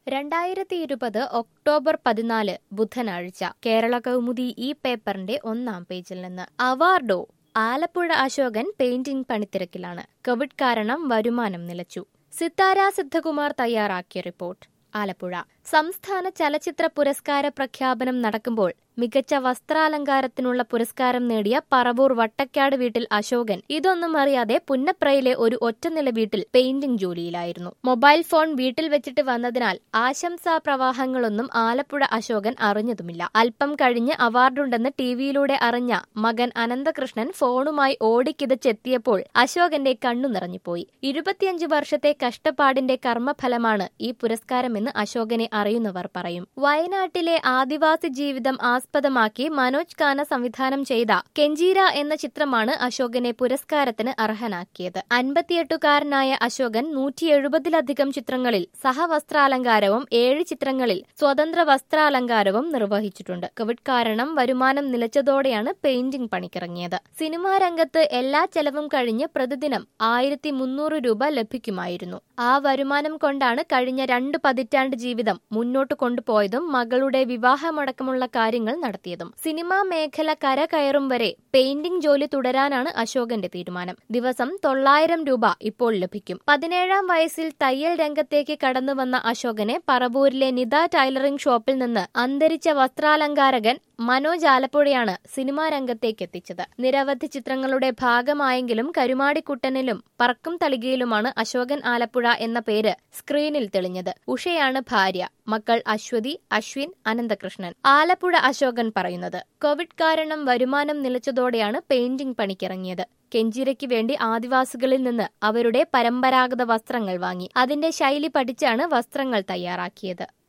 രണ്ടായിരത്തി ഇരുപത് ഒക്ടോബർ പതിനാല് ബുധനാഴ്ച കേരള കൗമുദി ഈ പേപ്പറിന്റെ ഒന്നാം പേജിൽ നിന്ന് അവാർഡോ ആലപ്പുഴ അശോകൻ പെയിന്റിംഗ് പണിത്തിരക്കിലാണ് കോവിഡ് കാരണം വരുമാനം നിലച്ചു സിത്താര സിദ്ധകുമാർ തയ്യാറാക്കിയ റിപ്പോർട്ട് ആലപ്പുഴ സംസ്ഥാന ചലച്ചിത്ര പുരസ്കാര പ്രഖ്യാപനം നടക്കുമ്പോൾ മികച്ച വസ്ത്രാലങ്കാരത്തിനുള്ള പുരസ്കാരം നേടിയ പറവൂർ വട്ടക്കാട് വീട്ടിൽ അശോകൻ ഇതൊന്നും അറിയാതെ പുന്നപ്രയിലെ ഒരു ഒറ്റനില വീട്ടിൽ പെയിന്റിംഗ് ജോലിയിലായിരുന്നു മൊബൈൽ ഫോൺ വീട്ടിൽ വെച്ചിട്ട് വന്നതിനാൽ ആശംസാ പ്രവാഹങ്ങളൊന്നും ആലപ്പുഴ അശോകൻ അറിഞ്ഞതുമില്ല അല്പം കഴിഞ്ഞ് അവാർഡുണ്ടെന്ന് ടിവിയിലൂടെ അറിഞ്ഞ മകൻ അനന്തകൃഷ്ണൻ ഫോണുമായി ഓടിക്കിതച്ചെത്തിയപ്പോൾ അശോകന്റെ കണ്ണു നിറഞ്ഞുപോയി ഇരുപത്തിയഞ്ച് വർഷത്തെ കഷ്ടപ്പാടിന്റെ കർമ്മഫലമാണ് ഈ പുരസ്കാരമെന്ന് അശോകനെ അറിയുന്നവർ പറയും വയനാട്ടിലെ ആദിവാസി ജീവിതം ആസ്പദമാക്കി മനോജ് ഖാന സംവിധാനം ചെയ്ത കെഞ്ചീര എന്ന ചിത്രമാണ് അശോകനെ പുരസ്കാരത്തിന് അർഹനാക്കിയത് അൻപത്തിയെട്ടുകാരനായ അശോകൻ നൂറ്റി എഴുപതിലധികം ചിത്രങ്ങളിൽ സഹവസ്ത്രാലങ്കാരവും ഏഴ് ചിത്രങ്ങളിൽ സ്വതന്ത്ര വസ്ത്രാലങ്കാരവും നിർവഹിച്ചിട്ടുണ്ട് കോവിഡ് കാരണം വരുമാനം നിലച്ചതോടെയാണ് പെയിന്റിംഗ് പണിക്കിറങ്ങിയത് സിനിമാ രംഗത്ത് എല്ലാ ചെലവും കഴിഞ്ഞ് പ്രതിദിനം ആയിരത്തി മുന്നൂറ് രൂപ ലഭിക്കുമായിരുന്നു ആ വരുമാനം കൊണ്ടാണ് കഴിഞ്ഞ രണ്ട് പതിറ്റാണ്ട് ജീവിതം മുന്നോട്ട് കൊണ്ടുപോയതും മകളുടെ വിവാഹമടക്കമുള്ള കാര്യങ്ങൾ നടത്തിയതും സിനിമാ മേഖല കരകയറും വരെ പെയിന്റിംഗ് ജോലി തുടരാനാണ് അശോകന്റെ തീരുമാനം ദിവസം തൊള്ളായിരം രൂപ ഇപ്പോൾ ലഭിക്കും പതിനേഴാം വയസ്സിൽ തയ്യൽ രംഗത്തേക്ക് കടന്നു വന്ന അശോകനെ പറവൂരിലെ നിത ടൈലറിംഗ് ഷോപ്പിൽ നിന്ന് അന്തരിച്ച വസ്ത്രാലങ്കാരകൻ മനോജ് ആലപ്പുഴയാണ് സിനിമാ രംഗത്തേക്ക് എത്തിച്ചത് നിരവധി ചിത്രങ്ങളുടെ ഭാഗമായെങ്കിലും കരുമാടിക്കുട്ടനിലും പറക്കും തളികയിലുമാണ് അശോകൻ ആലപ്പുഴ എന്ന പേര് സ്ക്രീനിൽ തെളിഞ്ഞത് ഉഷയാണ് ഭാര്യ മക്കൾ അശ്വതി അശ്വിൻ അനന്തകൃഷ്ണൻ ആലപ്പുഴ അശോകൻ പറയുന്നത് കോവിഡ് കാരണം വരുമാനം നിലച്ചതോടെയാണ് പെയിന്റിംഗ് പണിക്കിറങ്ങിയത് കെഞ്ചിരയ്ക്ക് വേണ്ടി ആദിവാസികളിൽ നിന്ന് അവരുടെ പരമ്പരാഗത വസ്ത്രങ്ങൾ വാങ്ങി അതിന്റെ ശൈലി പഠിച്ചാണ് വസ്ത്രങ്ങൾ തയ്യാറാക്കിയത്